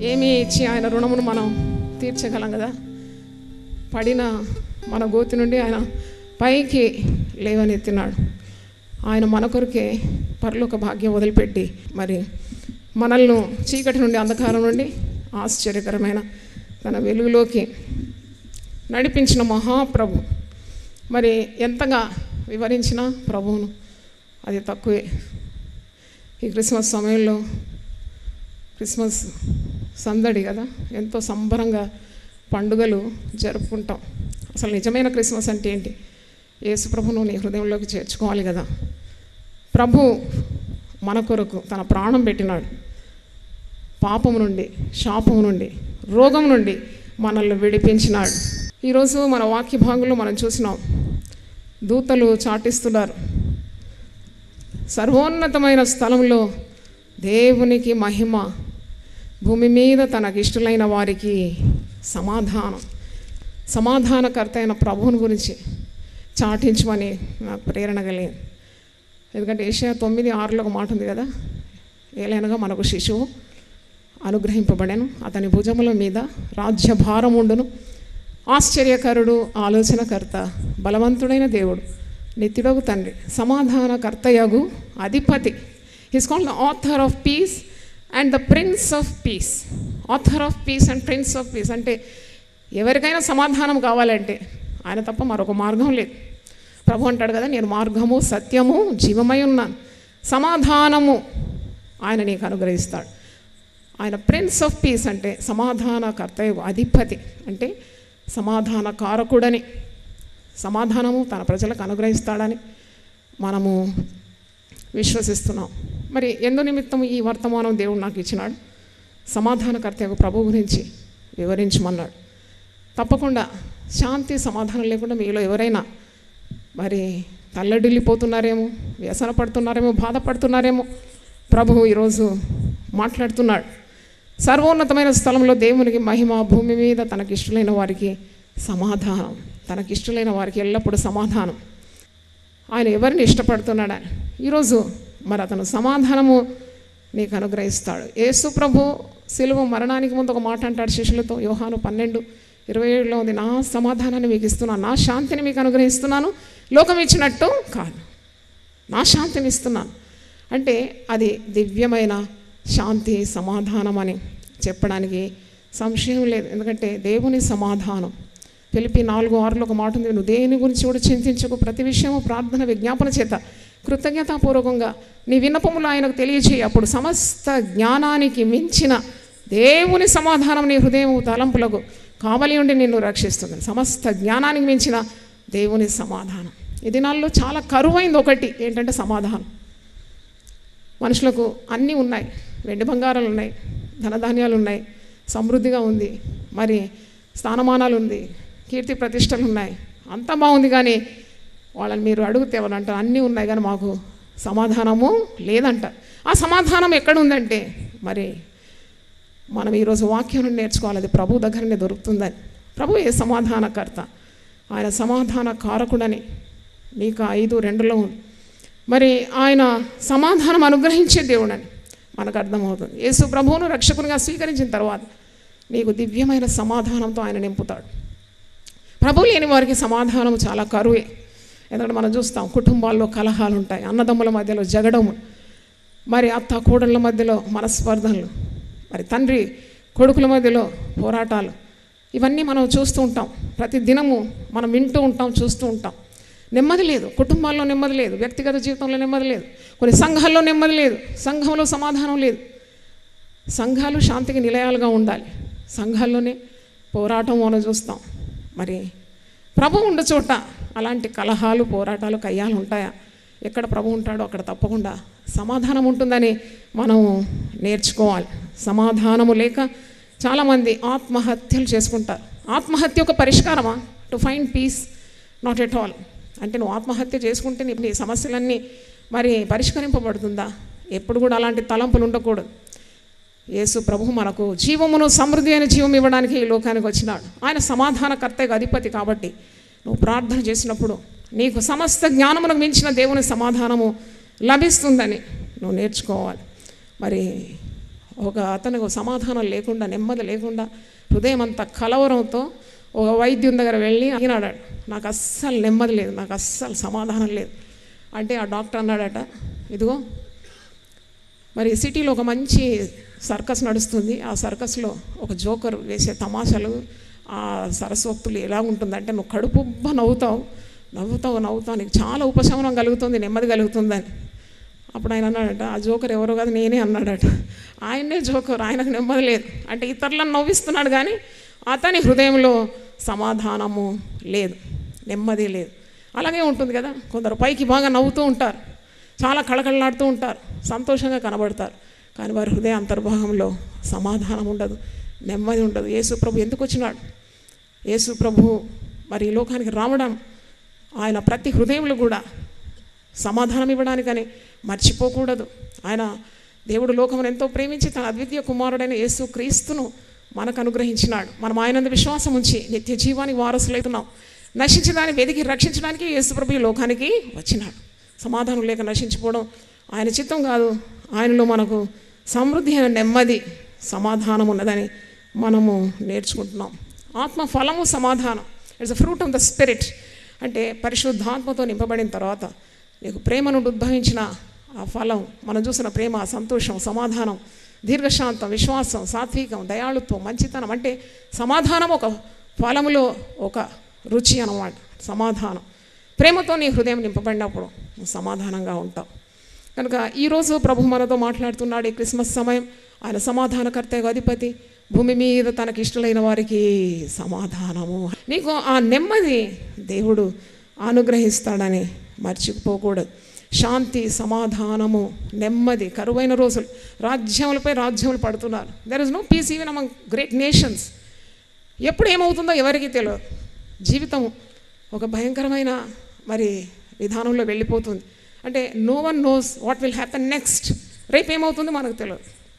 ఏమి ఇచ్చి ఆయన రుణమును మనం తీర్చగలం కదా పడిన మన గోతి నుండి ఆయన పైకి లేవనెత్తినాడు ఆయన మన కొరకే పరలోక భాగ్యం వదిలిపెట్టి మరి మనల్ని చీకటి నుండి అంధకారం నుండి ఆశ్చర్యకరమైన తన వెలుగులోకి నడిపించిన మహాప్రభు మరి ఎంతగా వివరించిన ప్రభువును అది తక్కువే ఈ క్రిస్మస్ సమయంలో క్రిస్మస్ సందడి కదా ఎంతో సంబరంగా పండుగలు జరుపుకుంటాం అసలు నిజమైన క్రిస్మస్ అంటే ఏంటి యేసు ప్రభును నీ హృదయంలోకి చేర్చుకోవాలి కదా ప్రభు మన కొరకు తన ప్రాణం పెట్టినాడు పాపము నుండి శాపము నుండి రోగం నుండి మనల్ని విడిపించినాడు ఈరోజు మన వాక్య భాగంలో మనం చూసినాం దూతలు చాటిస్తున్నారు సర్వోన్నతమైన స్థలంలో దేవునికి మహిమ భూమి మీద తనకి ఇష్టలైన వారికి సమాధానం సమాధానకర్త అయిన ప్రభువుని గురించి చాటించమని నాకు ప్రేరణ కలిగింది ఎందుకంటే ఏషియా తొమ్మిది ఆరులో ఒక మాట ఉంది కదా ఏలైనగా మనకు శిశువు అనుగ్రహింపబడెను అతని భుజముల మీద రాజ్యభారం ఉండును ఆశ్చర్యకరుడు ఆలోచనకర్త బలవంతుడైన దేవుడు నిత్యుడగు తండ్రి సమాధానకర్తయగు అధిపతి his called the author of peace and the prince of peace author of peace and prince of peace అంటే ఎవరికైనా సమాధానం కావాలంటే ఆయన తప్ప మరొక మార్గం లేదు ప్రభు అంటాడు కదా నేను మార్గము సత్యము జీవమై ఉన్నాను సమాధానము ఆయన నీకు అనుగ్రహిస్తాడు ఆయన ప్రిన్స్ ఆఫ్ పీస్ అంటే సమాధానకర్త అధిపతి అంటే సమాధాన కారకుడని సమాధానము తన ప్రజలకు అనుగ్రహిస్తాడని మనము విశ్వసిస్తున్నాం మరి ఎందు నిమిత్తం ఈ వర్తమానం దేవుడు నాకు ఇచ్చినాడు సమాధానకర్త యొక్క ప్రభు గురించి వివరించమన్నాడు తప్పకుండా శాంతి సమాధానం లేకుండా మీలో ఎవరైనా మరి తల్లడిల్లిపోతున్నారేమో వ్యసన పడుతున్నారేమో బాధపడుతున్నారేమో ప్రభువు ఈరోజు మాట్లాడుతున్నాడు సర్వోన్నతమైన స్థలంలో దేవునికి మహిమ భూమి మీద తనకిష్టలైన వారికి సమాధానం తనకిష్టలైన వారికి ఎల్లప్పుడూ సమాధానం ఆయన ఎవరిని ఇష్టపడుతున్నాడని ఈరోజు మరి అతను సమాధానము నీకు అనుగ్రహిస్తాడు యేసు ప్రభు సిలువ మరణానికి ముందు ఒక మాట అంటాడు శిష్యులతో యోహాను పన్నెండు ఇరవై ఏడులో ఉంది నా సమాధానాన్ని మీకు ఇస్తున్నాను నా శాంతిని మీకు అనుగ్రహిస్తున్నాను లోకం ఇచ్చినట్టు కాదు నా శాంతిని ఇస్తున్నాను అంటే అది దివ్యమైన శాంతి సమాధానం అని చెప్పడానికి సంశయం లేదు ఎందుకంటే దేవుని సమాధానం పిలిపి నాలుగు ఆరులో ఒక మాట ఉంది నువ్వు దేని గురించి కూడా చింతించకు ప్రతి విషయము ప్రార్థన విజ్ఞాపన చేత కృతజ్ఞతాపూర్వకంగా నీ విన్నపములు ఆయనకు తెలియచేయి అప్పుడు సమస్త జ్ఞానానికి మించిన దేవుని సమాధానం నీ హృదయం తలంపులకు కావలి ఉండి నిన్ను రక్షిస్తుంది సమస్త జ్ఞానానికి మించిన దేవుని సమాధానం ఈ దినాల్లో చాలా కరువైంది ఒకటి ఏంటంటే సమాధానం మనుషులకు అన్నీ ఉన్నాయి వెండి బంగారాలు ఉన్నాయి ధనధాన్యాలు ఉన్నాయి సమృద్ధిగా ఉంది మరి స్థానమానాలు ఉంది కీర్తి ప్రతిష్టలు ఉన్నాయి అంతా బాగుంది కానీ వాళ్ళని మీరు అడిగితే వాళ్ళంట అన్నీ ఉన్నాయి కానీ మాకు సమాధానము లేదంట ఆ సమాధానం ఎక్కడ ఉందంటే మరి మనం ఈరోజు వాక్యం నుండి నేర్చుకోవాలి అది ప్రభు దగ్గరనే దొరుకుతుందని ప్రభు ఏ సమాధానకర్త ఆయన సమాధాన కారకుడని మీకు ఐదు రెండులో ఉంది మరి ఆయన సమాధానం అనుగ్రహించే దేవుడని మనకు అర్థమవుతుంది యేసు ప్రభువును రక్షకునిగా స్వీకరించిన తర్వాత నీకు దివ్యమైన సమాధానంతో ఆయన నింపుతాడు ప్రభు లేని వారికి సమాధానం చాలా కరువే ఎందుకంటే మనం చూస్తాం కుటుంబాల్లో కలహాలు ఉంటాయి అన్నదమ్ముల మధ్యలో జగడము మరి అత్త కోడళ్ళ మధ్యలో మనస్పర్ధలు మరి తండ్రి కొడుకుల మధ్యలో పోరాటాలు ఇవన్నీ మనం చూస్తూ ఉంటాం ప్రతి దినము మనం వింటూ ఉంటాం చూస్తూ ఉంటాం నెమ్మది లేదు కుటుంబాల్లో నెమ్మది లేదు వ్యక్తిగత జీవితంలో నెమ్మది లేదు కొన్ని సంఘాల్లో నెమ్మది లేదు సంఘంలో సమాధానం లేదు సంఘాలు శాంతికి నిలయాలుగా ఉండాలి సంఘాల్లోనే పోరాటం మనం చూస్తాం మరి ప్రభు ఉండ చోట అలాంటి కలహాలు పోరాటాలు కయ్యాలు ఉంటాయా ఎక్కడ ప్రభు ఉంటాడో అక్కడ తప్పకుండా సమాధానం ఉంటుందని మనం నేర్చుకోవాలి సమాధానము లేక చాలామంది ఆత్మహత్యలు చేసుకుంటారు ఆత్మహత్య ఒక పరిష్కారమా to find peace not at all అంటే నువ్వు ఆత్మహత్య చేసుకుంటే నీ నీ సమస్యలన్నీ మరి పరిష్కరింపబడుతుందా ఎప్పుడు కూడా అలాంటి తలంపులు ఉండకూడదు యేసు ప్రభు మనకు జీవమును సమృద్ధి అయిన జీవం ఇవ్వడానికి ఈ లోకానికి వచ్చినాడు ఆయన సమాధానకర్త అధిపతి కాబట్టి నువ్వు ప్రార్థన చేసినప్పుడు నీకు సమస్త జ్ఞానమునకు మించిన దేవుని సమాధానము లభిస్తుందని నువ్వు నేర్చుకోవాలి మరి ఒక అతనికి సమాధానం లేకుండా నెమ్మది లేకుండా హృదయం అంతా కలవరంతో ఒక వైద్యుని దగ్గర వెళ్ళి అడిగినాడు నాకు అస్సలు నెమ్మది లేదు నాకు అస్సలు సమాధానం లేదు అంటే ఆ డాక్టర్ అన్నాడట ఇదిగో మరి సిటీలో ఒక మంచి సర్కస్ నడుస్తుంది ఆ సర్కస్లో ఒక జోకర్ వేసే తమాషాలు ఆ సరస్వక్తులు ఎలా ఉంటుందంటే నువ్వు కడుపుబ్బ నవ్వుతావు నవ్వుతావు నవ్వుతావు నీకు చాలా ఉపశమనం కలుగుతుంది నెమ్మది కలుగుతుందని అప్పుడు ఆయన అన్నాడట ఆ జోకర్ ఎవరో కాదు నేనే అన్నాడట ఆయనే జోకర్ ఆయనకు నెమ్మది లేదు అంటే ఇతరులను నవ్విస్తున్నాడు కానీ అతని హృదయంలో సమాధానము లేదు నెమ్మది లేదు అలాగే ఉంటుంది కదా కొందరు పైకి బాగా నవ్వుతూ ఉంటారు చాలా కళకళలాడుతూ ఉంటారు సంతోషంగా కనబడతారు కానీ వారి హృదయ అంతర్భాగంలో సమాధానం ఉండదు నెమ్మది ఉండదు యేసు ప్రభు ఎందుకు వచ్చినాడు యేసు ప్రభు మరి ఈ లోకానికి రావడం ఆయన ప్రతి హృదయంలో కూడా సమాధానం ఇవ్వడానికని మర్చిపోకూడదు ఆయన దేవుడు లోకమును ఎంతో ప్రేమించి తన అద్వితీయ కుమారుడైన యేసు క్రీస్తును మనకు అనుగ్రహించినాడు మనం ఆయనందు విశ్వాసం ఉంచి నిత్య జీవానికి వారసులవుతున్నాం నశించడాన్ని వెతికి రక్షించడానికి యేసుప్రభు ఈ లోకానికి వచ్చినాడు సమాధానం లేక నశించిపోవడం ఆయన చిత్తం కాదు ఆయనలో మనకు సమృద్ధి అయిన నెమ్మది సమాధానం ఉన్నదని మనము నేర్చుకుంటున్నాం ఆత్మ ఫలము సమాధానం it's a fruit of the spirit అంటే పరిశుద్ధాత్మతో నింపబడిన తర్వాత నీకు ప్రేమ నుండి ఉద్భవించిన ఆ ఫలం మనం చూసిన ప్రేమ సంతోషం సమాధానం దీర్ఘశాంతం విశ్వాసం సాత్వికం దయాళుత్వం మంచితనం అంటే సమాధానం ఒక ఫలములో ఒక రుచి అన్నమాట సమాధానం ప్రేమతో నీ హృదయం నింపబడినప్పుడు నువ్వు సమాధానంగా ఉంటావు కనుక ఈరోజు ప్రభు మనతో మాట్లాడుతున్నాడు ఈ క్రిస్మస్ సమయం ఆయన సమాధానకర్త అధిపతి భూమి మీద తనకి ఇష్టలైన వారికి సమాధానము నీకు ఆ నెమ్మది దేవుడు అనుగ్రహిస్తాడని మర్చిపోకూడదు శాంతి సమాధానము నెమ్మది కరువైన రోజులు రాజ్యములపై రాజ్యములు పడుతున్నారు there is no peace even among great nations ఎప్పుడు ఏమవుతుందో ఎవరికి తెలియదు జీవితం ఒక భయంకరమైన మరి విధానంలో వెళ్ళిపోతుంది అంటే no one knows what will happen next రేపు ఏమవుతుందో మనకు తెలియదు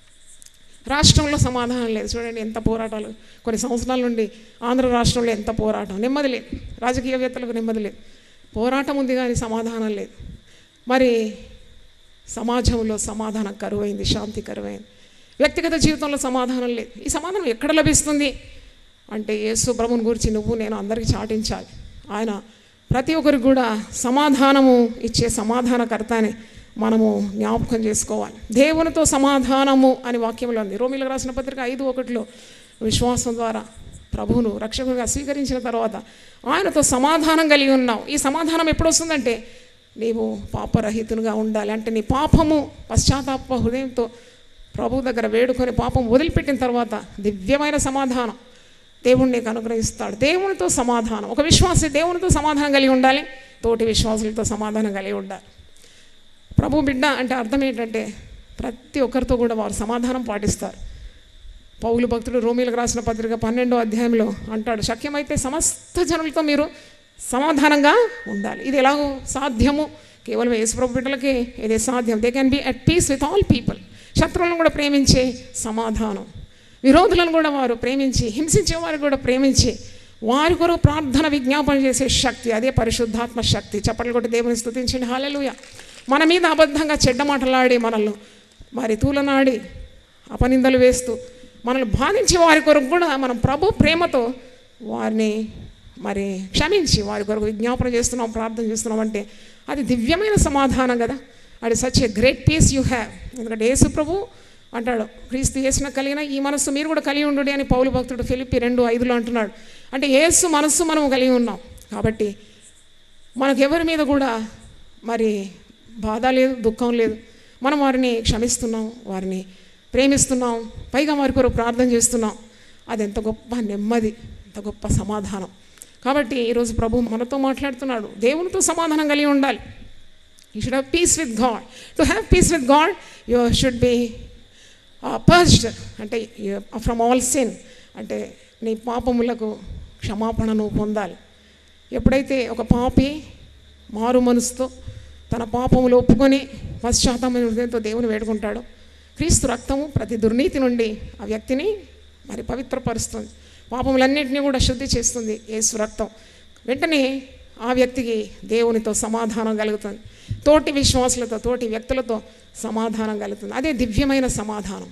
రాష్ట్రంలో సమాధానం లేదు చూడండి ఎంత పోరాటాలు కొన్ని సంవత్సరాల నుండి ఆంధ్ర రాష్ట్రంలో ఎంత పోరాటం నెమ్మది లేదు రాజకీయవేత్తలకు నెమ్మది లేదు పోరాటం ఉంది కానీ సమాధానం లేదు మరి సమాజంలో సమాధానం కరువైంది శాంతి కరువైంది వ్యక్తిగత జీవితంలో సమాధానం లేదు ఈ సమాధానం ఎక్కడ లభిస్తుంది అంటే యేసు ప్రభుని గురించి నువ్వు నేను అందరికీ చాటించాలి ఆయన ప్రతి ఒక్కరికి కూడా సమాధానము ఇచ్చే సమాధానకర్త అని మనము జ్ఞాపకం చేసుకోవాలి దేవునితో సమాధానము అని వాక్యంలో ఉంది రోమిలకు రాసిన పత్రిక ఐదు ఒకటిలో విశ్వాసం ద్వారా ప్రభువును రక్షకునిగా స్వీకరించిన తర్వాత ఆయనతో సమాధానం కలిగి ఉన్నావు ఈ సమాధానం ఎప్పుడు వస్తుందంటే నీవు పాపరహితునిగా ఉండాలి అంటే నీ పాపము పశ్చాత్తాప హృదయంతో ప్రభు దగ్గర వేడుకొని పాపం వదిలిపెట్టిన తర్వాత దివ్యమైన సమాధానం దేవుడు నీకు అనుగ్రహిస్తాడు దేవునితో సమాధానం ఒక విశ్వాసి దేవునితో సమాధానం కలిగి ఉండాలి తోటి విశ్వాసులతో సమాధానం కలిగి ఉండాలి ప్రభు బిడ్డ అంటే అర్థం ఏంటంటే ప్రతి ఒక్కరితో కూడా వారు సమాధానం పాటిస్తారు పౌలు భక్తుడు రోమిలకు రాసిన పత్రిక పన్నెండో అధ్యాయంలో అంటాడు శక్యమైతే సమస్త జనులతో మీరు సమాధానంగా ఉండాలి ఇది ఎలాగో సాధ్యము కేవలం యేసుప్రభు బిడ్డలకి ఇదే సాధ్యం they can be at peace with all people శత్రువులను కూడా ప్రేమించే సమాధానం విరోధులను కూడా వారు ప్రేమించి హింసించే వారు కూడా ప్రేమించి వారి కొరకు ప్రార్థన విజ్ఞాపన చేసే శక్తి అదే పరిశుద్ధాత్మ శక్తి చప్పట్లు కొట్టి దేవుని స్థుతించండి హాలెలుయ మన మీద అబద్ధంగా చెడ్డ మాటలాడి మనల్ని మరి తూలనాడి అపనిందలు వేస్తూ మనల్ని బాధించే వారి కొరకు కూడా మనం ప్రభు ప్రేమతో వారిని మరి క్షమించి వారి కొరకు విజ్ఞాపన చేస్తున్నాం ప్రార్థన చేస్తున్నాం అంటే అది దివ్యమైన సమాధానం కదా అది such a great peace you have ఎందుకంటే యేసు ప్రభు అంటాడు క్రీస్తు యేసున కలిగిన ఈ మనస్సు మీరు కూడా కలిగి ఉండు అని పౌలు భక్తుడు ఫిలిపి రెండు ఐదులో అంటున్నాడు అంటే యేసు మనస్సు మనం కలిగి ఉన్నాం కాబట్టి మనకు ఎవరి మీద కూడా మరి బాధ లేదు దుఃఖం లేదు మనం వారిని క్షమిస్తున్నాం వారిని ప్రేమిస్తున్నాం పైగా వారి కొరకు ప్రార్థన చేస్తున్నాం అది ఎంత గొప్ప నెమ్మది ఎంత గొప్ప సమాధానం కాబట్టి ఈరోజు ప్రభు మనతో మాట్లాడుతున్నాడు దేవునితో సమాధానం కలిగి ఉండాలి you should have peace with God to have peace with God you should be purged అంటే ఫ్రమ్ ఆల్ సిన్ అంటే నీ పాపములకు క్షమాపణను పొందాలి ఎప్పుడైతే ఒక పాపి మారు మనసుతో తన పాపములు ఒప్పుకొని పశ్చాత్తాపమైన హృదయంతో దేవుని వేడుకుంటాడో క్రీస్తు రక్తము ప్రతి దుర్నీతి నుండి ఆ వ్యక్తిని మరి పవిత్రపరుస్తుంది పాపములన్నింటినీ కూడా శుద్ధి చేస్తుంది యేసు రక్తం వెంటనే ఆ వ్యక్తికి దేవునితో సమాధానం కలుగుతుంది తోటి విశ్వాసులతో తోటి వ్యక్తులతో సమాధానం కలుగుతుంది అదే దివ్యమైన సమాధానం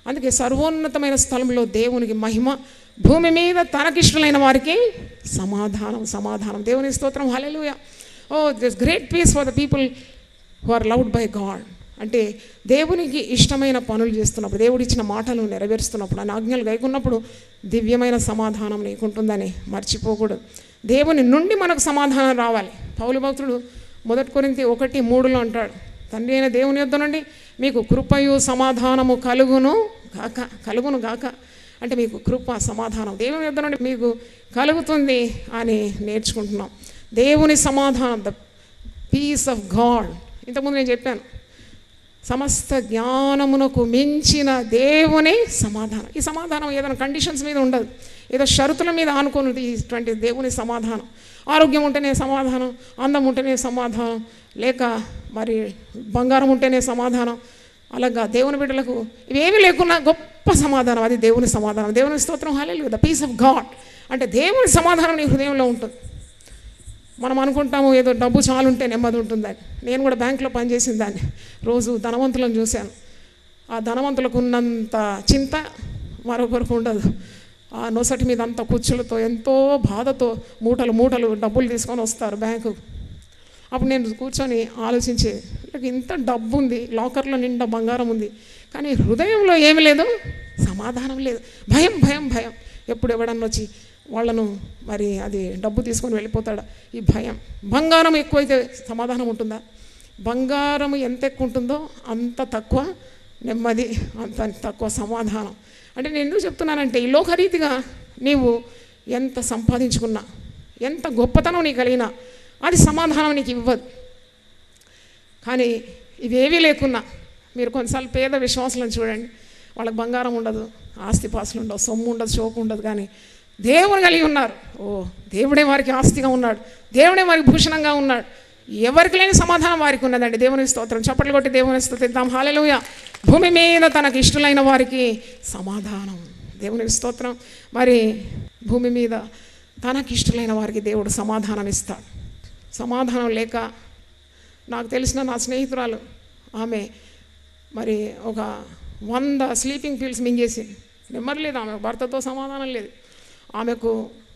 అందుకే సర్వోన్నతమైన స్థలంలో దేవునికి మహిమ భూమి మీద తనకిష్టమైన వారికి సమాధానం సమాధానం దేవుని స్తోత్రం hallelujah oh this great peace for the people who are loved by God అంటే దేవునికి ఇష్టమైన పనులు చేస్తున్నప్పుడు దేవుడు ఇచ్చిన మాటలు నెరవేరుస్తున్నప్పుడు ఆయన ఆజ్ఞలు గైకున్నప్పుడు దివ్యమైన సమాధానం నీకుంటుందని మర్చిపోకూడదు దేవుని నుండి మనకు సమాధానం రావాలి పౌలు భక్తుడు మొదటి కొరింతి ఒకటి మూడులో అంటాడు తండ్రి అయిన దేవుని యొద్ద నుండి మీకు కృపయు సమాధానము కలుగును గాక కలుగును గాక అంటే మీకు కృప సమాధానం దేవుని యొద్ద నుండి మీకు కలుగుతుంది అని నేర్చుకుంటున్నాం దేవుని సమాధానం ద పీస్ ఆఫ్ గాడ్ ఇంతకుముందు నేను చెప్పాను సమస్త జ్ఞానమునకు మించిన దేవుని సమాధానం ఈ సమాధానం ఏదైనా కండిషన్స్ మీద ఉండదు ఏదో షరతుల మీద ఆనుకున్నది ఇటువంటి దేవుని సమాధానం ఆరోగ్యం ఉంటేనే సమాధానం అందం ఉంటేనే సమాధానం లేక మరి బంగారం ఉంటేనే సమాధానం అలాగా దేవుని బిడ్డలకు ఇవేమీ లేకున్నా గొప్ప సమాధానం అది దేవుని సమాధానం దేవుని స్తోత్రం హాలేదు ద పీస్ ఆఫ్ గాడ్ అంటే దేవుని సమాధానం నీ హృదయంలో ఉంటుంది మనం అనుకుంటాము ఏదో డబ్బు చాలుంటే నెమ్మది ఉంటుందని నేను కూడా బ్యాంకులో పనిచేసిన దాన్ని రోజు ధనవంతులను చూశాను ఆ ధనవంతులకు ఉన్నంత చింత మరొకరికి ఉండదు ఆ నొసటి మీద అంత కుచ్చులతో ఎంతో బాధతో మూటలు మూటలు డబ్బులు తీసుకొని వస్తారు బ్యాంకు అప్పుడు నేను కూర్చొని ఆలోచించే వీళ్ళకి ఇంత డబ్బు ఉంది లాకర్లో నిండా బంగారం ఉంది కానీ హృదయంలో ఏమి లేదు సమాధానం లేదు భయం భయం భయం ఎప్పుడు ఎవడన్నా వచ్చి వాళ్ళను మరి అది డబ్బు తీసుకొని వెళ్ళిపోతాడా ఈ భయం బంగారం ఎక్కువైతే సమాధానం ఉంటుందా బంగారం ఎంత ఎక్కువ ఉంటుందో అంత తక్కువ నెమ్మది అంత తక్కువ సమాధానం అంటే నేను ఎందుకు చెప్తున్నానంటే ఈ లోకరీతిగా నీవు ఎంత సంపాదించుకున్నా ఎంత గొప్పతనం నీకు కలిగినా అది సమాధానం నీకు ఇవ్వదు కానీ ఇవేవీ లేకున్నా మీరు కొన్నిసార్లు పేద విశ్వాసులను చూడండి వాళ్ళకి బంగారం ఉండదు ఆస్తిపాస్తులు ఉండవు సొమ్ము ఉండదు షోకు ఉండదు కానీ దేవుని కలిగి ఉన్నారు ఓ దేవుడే వారికి ఆస్తిగా ఉన్నాడు దేవుడే వారికి భూషణంగా ఉన్నాడు ఎవరికి లేని సమాధానం వారికి ఉన్నదండి దేవుని స్తోత్రం చప్పట్లు కొట్టి దేవుని స్తోత్రం హాలెలుయ భూమి మీద తనకు ఇష్టలైన వారికి సమాధానం దేవుని స్తోత్రం మరి భూమి మీద తనకి ఇష్టలైన వారికి దేవుడు సమాధానం ఇస్తాడు సమాధానం లేక నాకు తెలిసిన నా స్నేహితురాలు ఆమె మరి ఒక వంద స్లీపింగ్ పిల్స్ మింగేసి నెమ్మది లేదు ఆమె భర్తతో సమాధానం లేదు ఆమెకు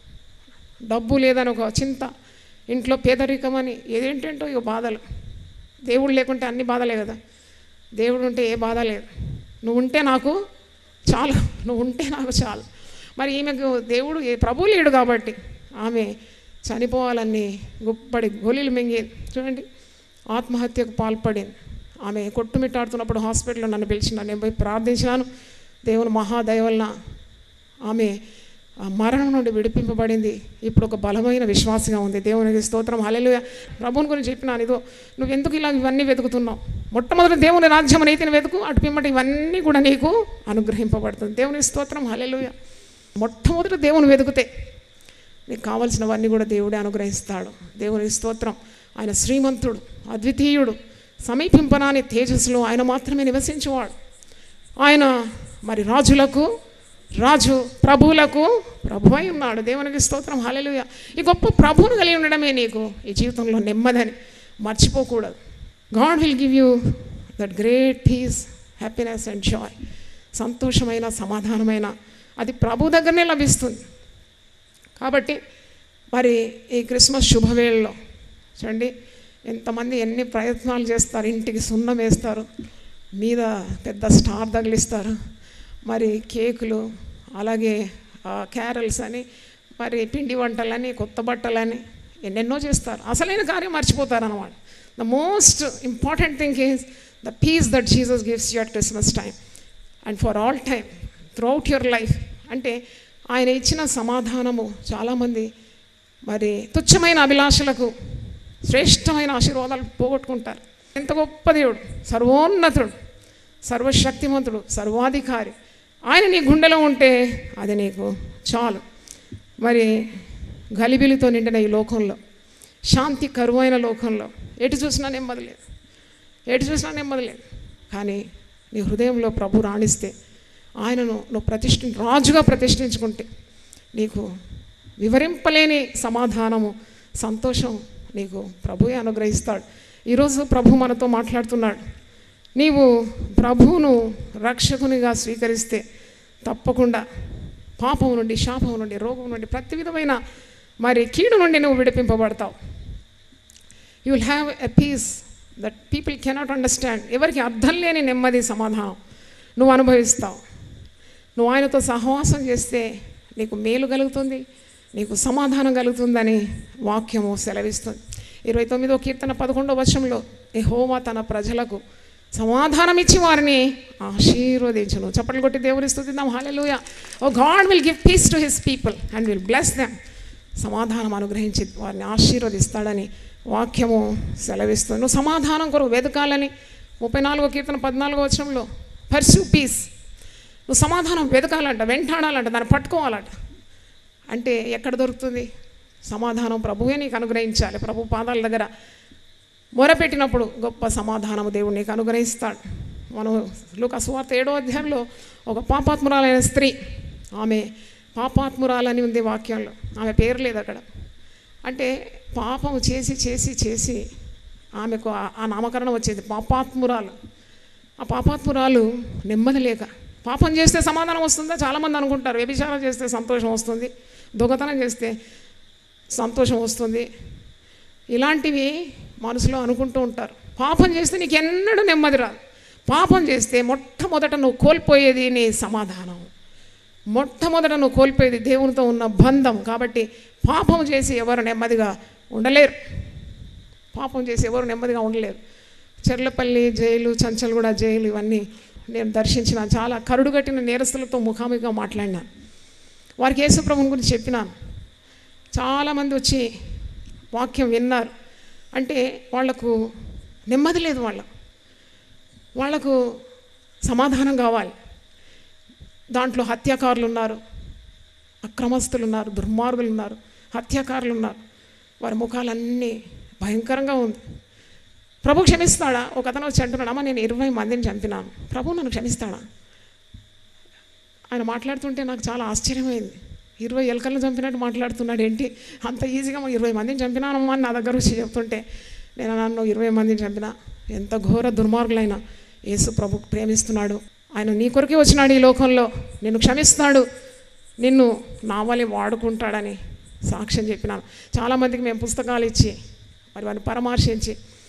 డబ్బు లేదని ఒక చింత ఇంట్లో పేదరికం అని ఏదేంటేంటో ఇక బాధలు దేవుడు లేకుంటే అన్ని బాధలే కదా దేవుడు ఉంటే ఏ బాధ లేదు నువ్వు ఉంటే నాకు చాలు నువ్వు ఉంటే నాకు చాలు మరి ఈమెకు దేవుడు ఏ ప్రభు లేడు కాబట్టి ఆమె చనిపోవాలని గుప్పడి గోళీలు మింగి చూడండి ఆత్మహత్యకు పాల్పడింది ఆమె కొట్టుమిట్టాడుతున్నప్పుడు హాస్పిటల్లో నన్ను పిలిచిన నేను పోయి ప్రార్థించినాను దేవుని మహాదయ వలన ఆమె ఆ మరణం నుండి విడిపింపబడింది ఇప్పుడు ఒక బలమైన విశ్వాసంగా ఉంది దేవునికి స్తోత్రం హల్లెలూయా ప్రభుని గురించి చెప్పినాను ఇదో నువ్వు ఎందుకు ఇలా ఇవన్నీ వెతుకుతున్నావు మొట్టమొదటి దేవుని రాజ్యం నీతిని వెతుకు అటు పిమ్మట ఇవన్నీ కూడా నీకు అనుగ్రహింపబడుతుంది దేవుని స్తోత్రం హల్లెలూయా మొట్టమొదటి దేవుని వెతుకుతే నీకు కావలసినవన్నీ కూడా దేవుడే అనుగ్రహిస్తాడు దేవుని స్తోత్రం ఆయన శ్రీమంతుడు అద్వితీయుడు సమీపింపనాని తేజస్సులో ఆయన మాత్రమే నివసించేవాడు ఆయన మరి రాజులకు రాజు ప్రభువులకు ప్రభు అయి ఉన్నాడు దేవునికి స్తోత్రం హల్లెలూయా ఈ గొప్ప ప్రభువును కలిగి ఉండడమే నీకు ఈ జీవితంలో నెమ్మదని మర్చిపోకూడదు God will give you that great peace happiness and joy సంతోషమైన సమాధానమైన అది ప్రభు దగ్గరనే లభిస్తుంది కాబట్టి మరి ఈ క్రిస్మస్ శుభవేళలో చూడండి ఎంతమంది ఎన్ని ప్రయత్నాలు చేస్తారు ఇంటికి సున్నం వేస్తారు మీద పెద్ద స్టార్ తగిలిస్తారు మరి కేకులు అలాగే క్యారల్స్ అని మరి పిండి వంటలని కొత్త బట్టలని ఎన్నెన్నో చేస్తారు అసలైన కార్యం మర్చిపోతారు అనమాట the most important thing is the peace that Jesus gives you at Christmas time and for all time throughout your life అంటే ఆయన ఇచ్చిన సమాధానము చాలామంది మరి తుచ్చమైన అభిలాషలకు శ్రేష్టమైన ఆశీర్వాదాలు పోగొట్టుకుంటారు ఎంత గొప్ప దేవుడు సర్వోన్నతుడు సర్వశక్తిమంతుడు సర్వాధికారి ఆయన నీ గుండెలో ఉంటే అది నీకు చాలు మరి గలిబిలితో నిండిన ఈ లోకంలో శాంతి కరువైన లోకంలో ఎటు చూసినా నెమ్మది లేదు ఎటు చూసినా నెమ్మది లేదు కానీ నీ హృదయంలో ప్రభు రాణిస్తే ఆయనను నువ్వు ప్రతిష్ఠి రాజుగా ప్రతిష్ఠించుకుంటే నీకు వివరింపలేని సమాధానము సంతోషం నీకు ప్రభువే అనుగ్రహిస్తాడు ఈరోజు ప్రభు మనతో మాట్లాడుతున్నాడు నీవు ప్రభువును రక్షకునిగా స్వీకరిస్తే తప్పకుండా పాపం నుండి శాపం నుండి రోగం నుండి ప్రతి విధమైన మరి కీడు నుండి నువ్వు విడిపింపబడతావు you will have a peace that people cannot understand ఎవరికి అర్థం లేని నెమ్మది సమాధానం నువ్వు అనుభవిస్తావు నువ్వు ఆయనతో సహవాసం చేస్తే నీకు మేలు కలుగుతుంది నీకు సమాధానం కలుగుతుందని వాక్యము సెలవిస్తుంది ఇరవై తొమ్మిదో కీర్తన పదకొండో వర్షంలో హోమా తన ప్రజలకు సమాధానం ఇచ్చి వారిని ఆశీర్వదించును చప్పట్లు కొట్టి దేవుని స్థుతిద్దాం hallelujah oh God will give peace to his people and will bless them సమాధానం అనుగ్రహించి వారిని ఆశీర్వదిస్తాడని వాక్యము సెలవిస్తుంది నువ్వు సమాధానం కొరకు వెతకాలని ముప్పై నాలుగో కీర్తన పద్నాలుగో వచనంలో పర్సూ పీస్ నువ్వు సమాధానం వెతకాలంట వెంటాడాలంట దాన్ని పట్టుకోవాలంట అంటే ఎక్కడ దొరుకుతుంది సమాధానం ప్రభువే నీకు అనుగ్రహించాలి ప్రభు పాదాల దగ్గర మొరపెట్టినప్పుడు గొప్ప సమాధానము దేవుడు నీకు అనుగ్రహిస్తాడు మనం లూకా సువార్త ఏడో అధ్యాయంలో ఒక పాపాత్మురాలైన స్త్రీ ఆమె పాపాత్మురాలని ఉంది వాక్యంలో ఆమె పేరు లేదు అక్కడ అంటే పాపము చేసి చేసి చేసి ఆమెకు ఆ- ఆ నామకరణం వచ్చేది పాపాత్మురాలు ఆ పాపాత్మురాలు నెమ్మది లేక పాపం చేస్తే సమాధానం వస్తుందా చాలామంది అనుకుంటారు వ్యభిచారం చేస్తే సంతోషం వస్తుంది దొంగతనం చేస్తే సంతోషం వస్తుంది ఇలాంటివి మనసులో అనుకుంటూ ఉంటారు పాపం చేస్తే నీకు ఎన్నడూ నెమ్మది రాదు పాపం చేస్తే మొట్టమొదట నువ్వు కోల్పోయేది నీ సమాధానం మొట్టమొదట నువ్వు కోల్పోయేది దేవునితో ఉన్న బంధం కాబట్టి పాపం చేసి ఎవరు నెమ్మదిగా ఉండలేరు పాపం చేసి ఎవరు నెమ్మదిగా ఉండలేరు చెర్లపల్లి జైలు చంచల్గూడ జైలు ఇవన్నీ నేను దర్శించిన చాలా కరుడుగట్టిన నేరస్తులతో ముఖాముఖిగా మాట్లాడినాను వారికి యేసుప్రభుని గురించి చెప్పినాను చాలామంది వచ్చి వాక్యం విన్నారు అంటే వాళ్లకు నెమ్మది లేదు వాళ్ళ వాళ్లకు సమాధానం కావాలి దాంట్లో హత్యాకారులు ఉన్నారు అక్రమస్తులు ఉన్నారు దుర్మార్గులు ఉన్నారు హత్యాకారులు ఉన్నారు వారి ముఖాలన్నీ భయంకరంగా ఉంది ప్రభు క్షమిస్తాడా ఒక అతను వచ్చి అంటున్నాడు అమ్మ నేను ఇరవై మందిని చంపినాను ప్రభు నన్ను క్షమిస్తాడా ఆయన మాట్లాడుతుంటే నాకు చాలా ఆశ్చర్యమైంది ఇరవై ఎలకలను చంపినట్టు మాట్లాడుతున్నాడు ఏంటి అంత ఈజీగా మా ఇరవై మందిని చంపినానమ్మా అని నా దగ్గర వచ్చి చెప్తుంటే నేను నన్ను ఇరవై మందిని చంపినా ఎంత ఘోర దుర్మార్గులైనా యేసు ప్రభు ప్రేమిస్తున్నాడు ఆయన నీ కొరకే వచ్చినాడు ఈ లోకంలో నిన్ను క్షమిస్తాడు నిన్ను నావలి వాడుకుంటాడని సాక్ష్యం చెప్పినాను చాలామందికి మేము పుస్తకాలు ఇచ్చి మరి వారిని పరామర్శించి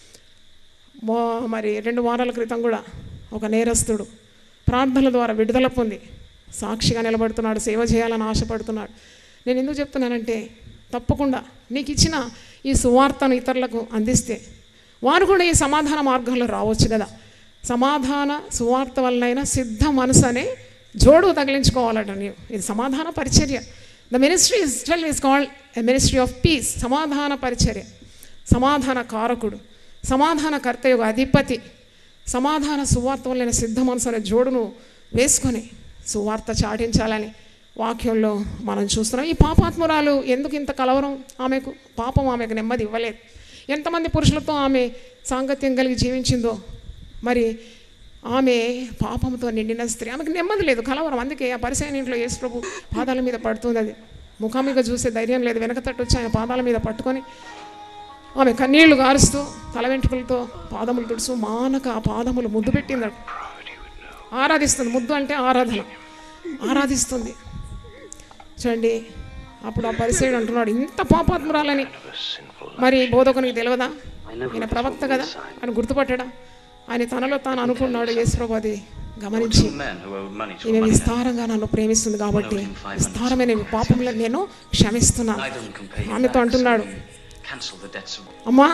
మో మరి రెండు వారాల క్రితం కూడా ఒక నేరస్తుడు ప్రార్థనల ద్వారా విడుదల పొంది సాక్షిగా నిలబడుతున్నాడు సేవ చేయాలని ఆశపడుతున్నాడు నేను ఎందుకు చెప్తున్నానంటే తప్పకుండా నీకు ఇచ్చిన ఈ సువార్తను ఇతరులకు అందిస్తే వారు కూడా ఈ సమాధాన మార్గంలో రావచ్చు కదా సమాధాన సువార్త వలనైనా సిద్ధ మనసు అనే జోడు తగిలించుకోవాలట నీవు ఇది సమాధాన పరిచర్య the ministry is still is called a ministry of peace సమాధాన పరిచర్య సమాధాన కారకుడు సమాధాన కర్తయ్య అధిపతి సమాధాన సువార్త వలన సిద్ధ మనసు అనే జోడును వేసుకొని సువార్త చాటించాలని వాక్యంలో మనం చూస్తున్నాం ఈ పాపాత్మురాలు ఎందుకు ఇంత కలవరం ఆమెకు పాపం ఆమెకు నెమ్మది ఇవ్వలేదు ఎంతమంది పురుషులతో ఆమె సాంగత్యం కలిగి జీవించిందో మరి ఆమె పాపంతో నిండిన స్త్రీ ఆమెకు నెమ్మది లేదు కలవరం అందుకే ఆ పరిసైన ఇంట్లో యేసు ప్రభు పాదాల మీద పడుతుంది అది ముఖామిగా చూసే ధైర్యం లేదు వెనక తట్టు వచ్చి ఆయన పాదాల మీద పట్టుకొని ఆమె కన్నీళ్లు గారుస్తూ తల వెంట్రుకలతో పాదములు తుడుచు మానక ఆ పాదములు ముద్దు పెట్టిందట ఆరాధిస్తుంది ముద్దు అంటే ఆరాధన ఆరాధిస్తుంది చూడండి అప్పుడు ఆ పరిసయుడు అంటున్నాడు ఇంత పాపాత్మురాలని మరి బోధకునికి తెలియదా ఆయన ప్రవక్త కదా అని గుర్తుపట్టాడా ఆయన తనలో తాను అనుకున్నాడు యేసుప్రభు అది గమనించి Two men who owed money to a ఈమె money విస్తారంగా నన్ను ప్రేమిస్తుంది కాబట్టి విస్తారమైన ఈ పాపములను నేను క్షమిస్తున్నాను Neither of them can pay him ఆమెతో back, so అంటున్నాడు he cancel the debts of అమ్మా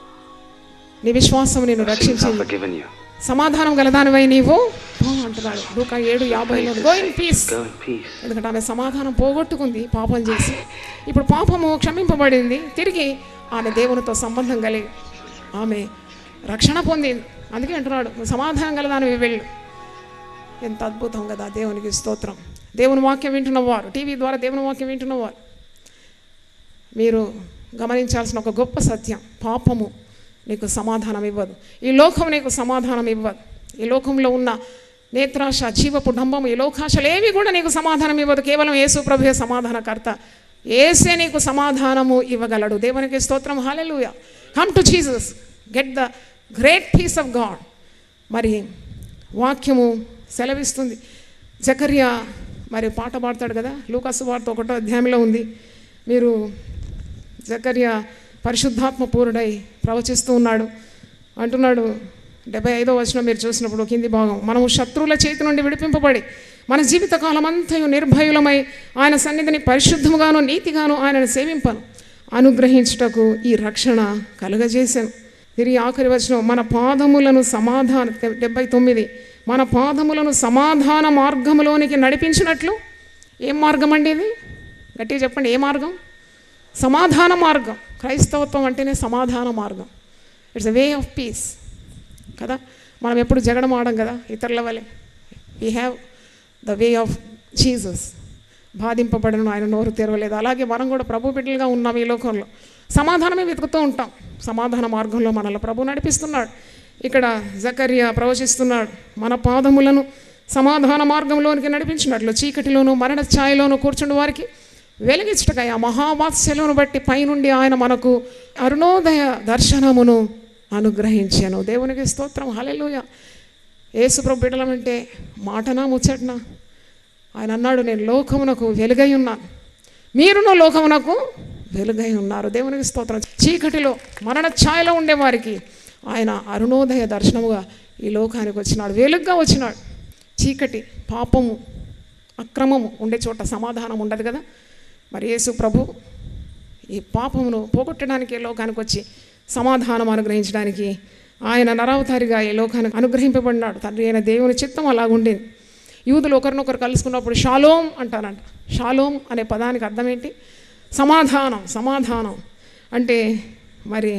నీ విశ్వాసం నేను Sins are రక్షించింది forgiven you. సమాధానం గలదానివై నీవు పో అంటున్నాడు లూకా ఏడు యాభైలో go in peace Go in peace. ఎందుకంటే ఆమె సమాధానం పోగొట్టుకుంది పాపం చేసి ఇప్పుడు పాపము క్షమింపబడింది తిరిగి ఆమె దేవునితో సంబంధం కలిగి ఆమె రక్షణ పొందింది అందుకే అంటున్నాడు "నువ్వు సమాధానం గలదానివి వెళ్ళు ఎంత అద్భుతం కదా దేవునికి స్తోత్రం దేవుని వాక్యం వింటున్నవారు టీవీ ద్వారా దేవుని వాక్యం వింటున్నవారు మీరు గమనించాల్సిన ఒక గొప్ప సత్యం పాపము నీకు సమాధానం ఇవ్వదు ఈ లోకం నీకు సమాధానం ఇవ్వదు ఈ లోకంలో ఉన్న నేత్రాశ జీవపు డంబము ఈ లోకాశలు ఏవి కూడా నీకు సమాధానం ఇవ్వదు కేవలం యేసు ప్రభుయే సమాధానకర్త ఏసే నీకు సమాధానము ఇవ్వగలడు దేవునికి స్తోత్రం hallelujah come to Jesus get the great peace of God మరి వాక్యము సెలవిస్తుంది జకర్యా మరి పాట పాడతాడు కదా లూకాసు వార్త ఒకటో అధ్యాయంలో ఉంది మీరు జకర్యా పరిశుద్ధాత్మ పూరుడై ప్రవచిస్తూ ఉన్నాడు అంటున్నాడు డెబ్బై ఐదో వచనం మీరు చూసినప్పుడు కింది భాగం మనము శత్రువుల చేతి నుండి విడిపింపబడి మన జీవితకాలం అంతయు నిర్భయులమై ఆయన సన్నిధిని పరిశుద్ధముగాను నీతిగాను ఆయనను సేవింపను అనుగ్రహించుటకు ఈ రక్షణ కలుగజేశాను తిరిగి ఆఖరి వచనం మన పాదములను సమాధాన డెబ్బై తొమ్మిది మన పాదములను సమాధాన మార్గములోనికి నడిపించినట్లు ఏం మార్గం అండి ఇది గట్టిగా చెప్పండి ఏ మార్గం సమాధాన మార్గం క్రైస్తవత్వం అంటేనే సమాధాన మార్గం it's a way of peace కదా మనం ఎప్పుడు జగడం ఆడం కదా ఇతరుల వలె we have the way of Jesus బాధింపబడను ఆయన నోరు తెరవలేదు అలాగే మనం కూడా ప్రభు బిడ్డలుగా ఉన్నాం ఈ లోకంలో సమాధానమే వెతుకుతూ ఉంటాం సమాధాన మార్గంలో మనల్ని ప్రభు నడిపిస్తున్నాడు ఇక్కడ జకర్య ప్రవచిస్తున్నాడు మన పాదములను సమాధాన మార్గంలోనికి నడిపించినట్లు చీకటిలోను మరణ ఛాయలోను కూర్చుండి వారికి వెలిగించుటకై ఆ మహావాత్సల్యను బట్టి పైనుండి ఆయన మనకు అరుణోదయ దర్శనమును అనుగ్రహించాను దేవునికి స్తోత్రం హల్లెలూయా యేసుప్రభు బిడ్డలమంటే మాటనా ముచ్చటనా ఆయన అన్నాడు నేను లోకమునకు వెలుగై ఉన్నాను మీరును లోకమునకు వెలుగై ఉన్నారు దేవునికి స్తోత్రం చీకటిలో మరణ ఛాయలో ఉండేవారికి ఆయన అరుణోదయ దర్శనముగా ఈ లోకానికి వచ్చినాడు వెలుగ్గా వచ్చినాడు చీకటి పాపము అక్రమము ఉండే చోట సమాధానం ఉండదు కదా మరి యేసు ప్రభు ఈ పాపమును పోగొట్టడానికి ఈ లోకానికి వచ్చి సమాధానం అనుగ్రహించడానికి ఆయన నరావతారిగా ఈ లోకానికి అనుగ్రహింపబడినాడు తండ్రి అయిన దేవుని చిత్తం అలాగుండేది యూదులు ఒకరినొకరు కలుసుకున్నప్పుడు షాలోం అంటారంట షాలోం అనే పదానికి అర్థం ఏంటి సమాధానం సమాధానం అంటే మరి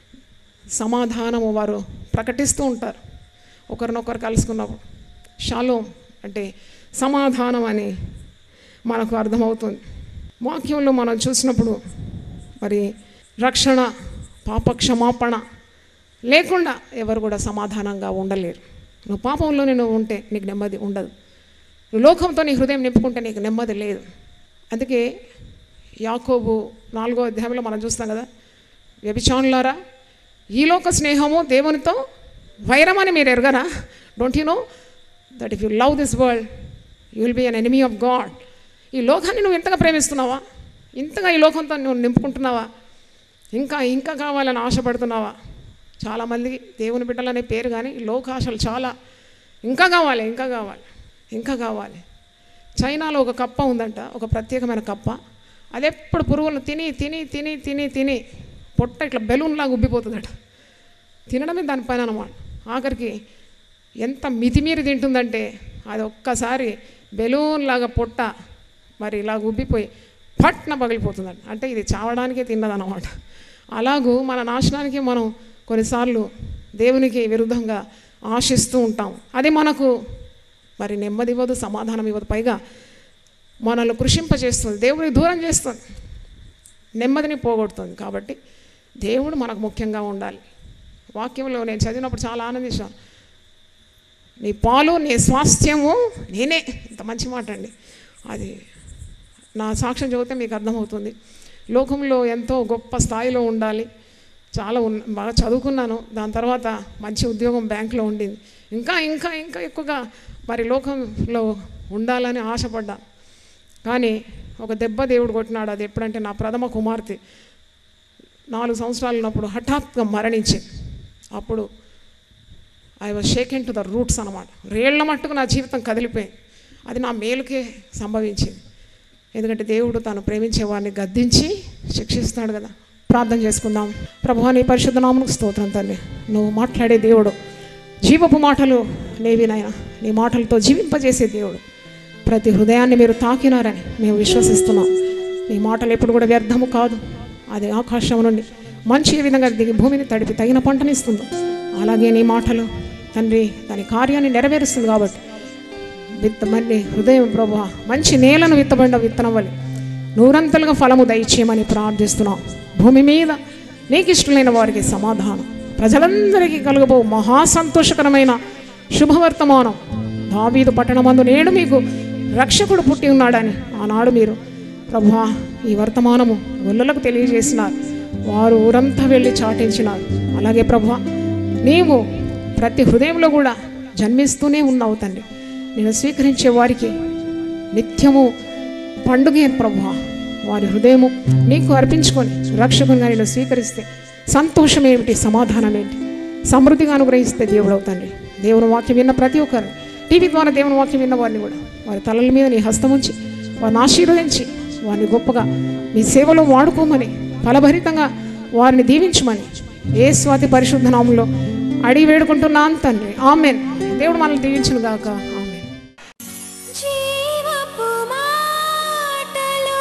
సమాధానము వారు ప్రకటిస్తూ ఉంటారు ఒకరినొకరు కలుసుకున్నప్పుడు షాలోం అంటే సమాధానం అని మనకు అర్థమవుతుంది వాక్యంలో మనం చూసినప్పుడు మరి రక్షణ పాప క్షమాపణ లేకుండా ఎవరు కూడా సమాధానంగా ఉండలేరు నువ్వు పాపంలోనే నువ్వు ఉంటే నీకు నెమ్మది ఉండదు నువ్వు లోకంతో నీ హృదయం నింపుకుంటే నీకు నెమ్మది లేదు అందుకే యాకోబు నాలుగో అధ్యాయంలో మనం చూస్తాం కదా వ్యభిచానులారా ఈ లోక స్నేహము దేవునితో వైరమని మీరు ఎరగరా don't you know that if you love this world you will be an enemy of God ఈ లోకాన్ని నువ్వు ఇంతగా ప్రేమిస్తున్నావా ఇంతగా ఈ లోకంతో నువ్వు నింపుకుంటున్నావా ఇంకా ఇంకా కావాలని ఆశపడుతున్నావా చాలామంది దేవుని బిడ్డలనే పేరు కానీ లోకాశలు చాలా ఇంకా కావాలి ఇంకా కావాలి ఇంకా కావాలి చైనాలో ఒక కప్ప ఉందంట ఒక ప్రత్యేకమైన కప్ప అది ఎప్పుడు పురుగులను తిని తిని తిని తిని తిని పొట్ట ఇట్లా బెలూన్లాగా ఉబ్బిపోతుందట తినడమే దానిపైన అనమాట ఆఖరికి ఎంత మితిమీరి తింటుందంటే అది ఒక్కసారి బెలూన్ లాగా పొట్ట మరి ఇలా ఉబ్బిపోయి పట్న పగిలిపోతుందంట అంటే ఇది చావడానికే తిన్నదన్నమాట అలాగూ మన నాశనానికి మనం కొన్నిసార్లు దేవునికి విరుద్ధంగా ఆశిస్తూ ఉంటాం అది మనకు మరి నెమ్మది ఇవ్వదు సమాధానం ఇవ్వదు పైగా మనల్ని కృషింపజేస్తుంది దేవుడిని దూరం చేస్తుంది నెమ్మదిని పోగొడుతుంది కాబట్టి దేవుడు మనకు ముఖ్యంగా ఉండాలి వాక్యంలో నేను చదివినప్పుడు చాలా ఆనందించాను నీ పాలు నీ స్వాస్థ్యము నేనే ఇంత మంచి మాట అండి అది నా సాక్ష్యం చదివితే మీకు అర్థమవుతుంది లోకంలో ఎంతో గొప్ప స్థాయిలో ఉండాలి చాలా ఉన్న బాగా చదువుకున్నాను దాని తర్వాత మంచి ఉద్యోగం బ్యాంకులో ఉండింది ఇంకా ఇంకా ఇంకా ఎక్కువగా మరి లోకంలో ఉండాలని ఆశపడ్డాను కానీ ఒక దెబ్బ దేవుడు కొట్టినాడు అది ఎప్పుడంటే నా ప్రథమ కుమార్తె నాలుగు సంవత్సరాలు ఉన్నప్పుడు హఠాత్తుగా మరణించింది అప్పుడు I was shaken to the roots అనమాట రేళ్ల మట్టుకు నా జీవితం కదిలిపోయింది అది నా మేలుకే సంభవించింది ఎందుకంటే దేవుడు తాను ప్రేమించే వారిని గద్దించి శిక్షిస్తాడు కదా ప్రార్థన చేసుకుందాం ప్రభు నీ పరిశుద్ధ నామకు స్తోత్రం తండ్రి నువ్వు మాట్లాడే దేవుడు జీవపు మాటలు నీవి నాయన నీ మాటలతో జీవింపజేసే దేవుడు ప్రతి హృదయాన్ని మీరు తాకినారని మేము విశ్వసిస్తున్నాం నీ మాటలు ఎప్పుడు కూడా వ్యర్థము కాదు అది ఆకాశం నుండి మంచి ఏ విధంగా దిగి భూమిని తడిపి తగిన పంటనిస్తుంది అలాగే నీ మాటలు తండ్రి దాని కార్యాన్ని నెరవేరుస్తుంది కాబట్టి విత్తమని హృదయం ప్రభు మంచి నేలను విత్తబడిన విత్తనం వల్ల నూరంతలుగా ఫలము దయచేయమని ప్రార్థిస్తున్నాం భూమి మీద నీకు ఇష్టమైన వారికి సమాధానం ప్రజలందరికీ కలుగబో మహా సంతోషకరమైన శుభవర్తమానం దావీదు పట్టణమందు నేడు మీకు రక్షకుడు పుట్టి ఉన్నాడని ఆనాడు మీరు ప్రభా ఈ వర్తమానము గొల్లలకు తెలియజేసినారు వారు ఊరంతా వెళ్ళి చాటించినారు అలాగే ప్రభా నీవు ప్రతి హృదయంలో కూడా జన్మిస్తూనే ఉన్నావు తండ్రి నేను స్వీకరించే వారికి నిత్యము పండుగే ప్రభు వారి హృదయము నీకు అర్పించుకొని రక్షకునిగా నేను స్వీకరిస్తే సంతోషం ఏమిటి సమాధానం ఏంటి సమృద్ధిగా అనుగ్రహిస్తే దేవుడు అవుతండి దేవుని వాక్యం విన్న ప్రతి ఒక్కరిని టీవీ ద్వారా దేవుని వాక్యం విన్న వారిని కూడా వారి తలల మీద నీ హస్తం ఉంచి వారిని ఆశీర్వదించి వారిని గొప్పగా మీ సేవలో వాడుకోమని ఫలభరితంగా వారిని దీవించమని ఏ స్వాతి పరిశుద్ధ నామంలో అడిగి వేడుకుంటున్నాను తండ్రి ఆమెన్ దేవుడు మనల్ని దీవించును గాక ఆమెన్ జీవపు మాటలు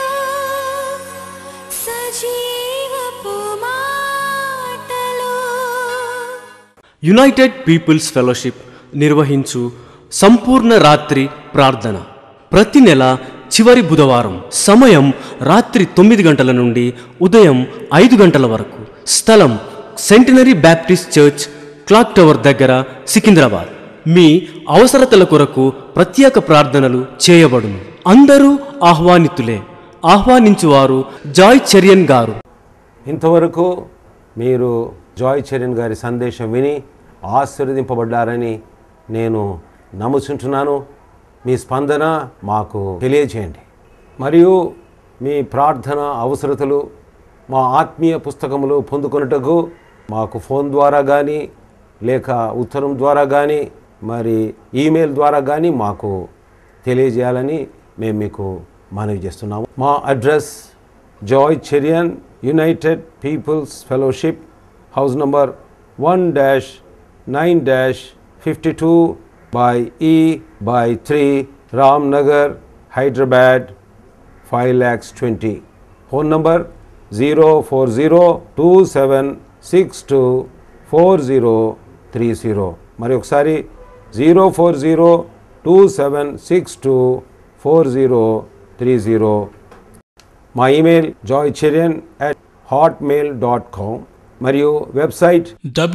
సజీవపు మాటలు యునైటెడ్ పీపుల్స్ ఫెలోషిప్ నిర్వహించు సంపూర్ణ రాత్రి ప్రార్థన ప్రతి నెల చివరి బుధవారం సమయం రాత్రి తొమ్మిది గంటల నుండి ఉదయం ఐదు గంటల వరకు స్థలం centenary Baptist church clock tower దగ్గర సికింద్రాబాద్ మీ అవసరతల కొరకు ప్రత్యేక ప్రార్థనలు చేయబడును అందరూ ఆహ్వానితులే ఆహ్వానించువారు జాయ్ చెరియన్ గారు ఇంతవరకు మీరు జాయ్ చరణ్ గారి సందేశం విని ఆశీర్వదింపబడ్డారని నేను నమ్ముచుంటున్నాను మీ స్పందన మాకు తెలియజేయండి మరియు మీ ప్రార్థన అవసరతలు మా ఆత్మీయ పుస్తకములు పొందుకొనుటకు మాకు ఫోన్ ద్వారా కానీ లేక ఉత్తరం ద్వారా కానీ మరి ఈమెయిల్ ద్వారా కానీ మాకు తెలియజేయాలని మేము మీకు మనవి చేస్తున్నాము మా address Joy Cherian united peoples fellowship house number one dash nine dash fifty two by E by three Ram Nagar Hyderabad five lakhs twenty phone number zero four zero two seven six two four zero three zero మరి ఒకసారి zero four zero two seven six two four zero three zero మా email Joy Cherian at Hotmail dot com మరియు website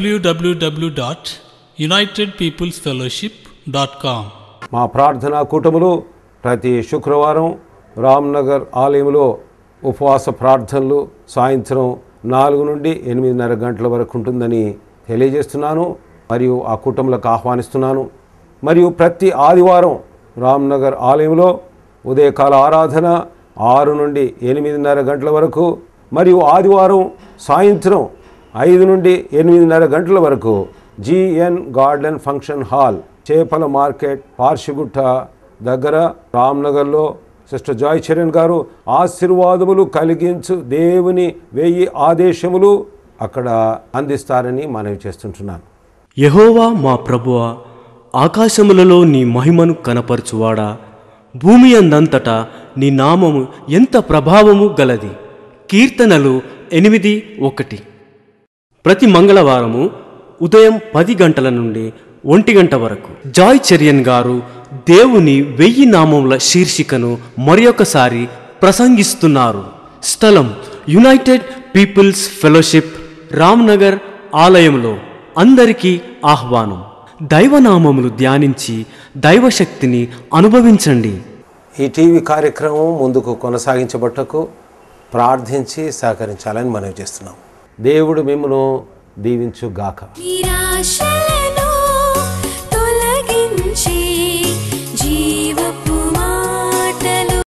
www.unitedpeoplesfellowship.com మా ప్రార్థనా కూటములు ప్రతి శుక్రవారం రామ్నగర్ ఆలయంలో ఉపవాస ప్రార్థనలు సాయంత్రం నాలుగు నుండి ఎనిమిదిన్నర గంటల వరకు ఉంటుందని తెలియజేస్తున్నాను మరియు ఆ కూటములకు ఆహ్వానిస్తున్నాను మరియు ప్రతి ఆదివారం రామ్నగర్ ఆలయంలో ఉదయకాల ఆరాధన ఆరు నుండి ఎనిమిదిన్నర గంటల వరకు మరియు ఆదివారం సాయంత్రం ఐదు నుండి ఎనిమిదిన్నర గంటల వరకు జిఎన్ గార్డెన్ ఫంక్షన్ హాల్ చేపల మార్కెట్ పార్షిగుట్ట దగ్గర రామ్నగర్లో సిస్టర్ జాయ్ చరణ్ గారు ఆశీర్వాదములు కలిగించు దేవుని వెయ్యి ఆదేశములు అక్కడ అందిస్తారని మనవి చేస్తుంటున్నాను యహోవా మా ప్రభువా ఆకాశములలో నీ మహిమను కనపరచువాడా భూమి అందంతటా నీ నామము ఎంత ప్రభావము గలది కీర్తనలు ఎనిమిది ఒకటి ప్రతి మంగళవారము ఉదయం పది గంటల నుండి ఒంటి గంట వరకు జాయ్ చెరియన్ గారు దేవుని వెయ్యి నామముల శీర్షికను మరొకసారి ప్రసంగిస్తున్నారు స్థలం యునైటెడ్ పీపుల్స్ ఫెలోషిప్ రామ్నగర్ ఆలయంలో అందరికీ ఆహ్వానం దైవనామములు ధ్యానించి దైవశక్తిని అనుభవించండి ఈ టీవీ కార్యక్రమం ముందుకు కొనసాగించబట్టకు ప్రార్థించి సహకరించాలని మనవి చేస్తున్నాం దేవుడు మిమ్మను దీవించుగాక నిరాశలే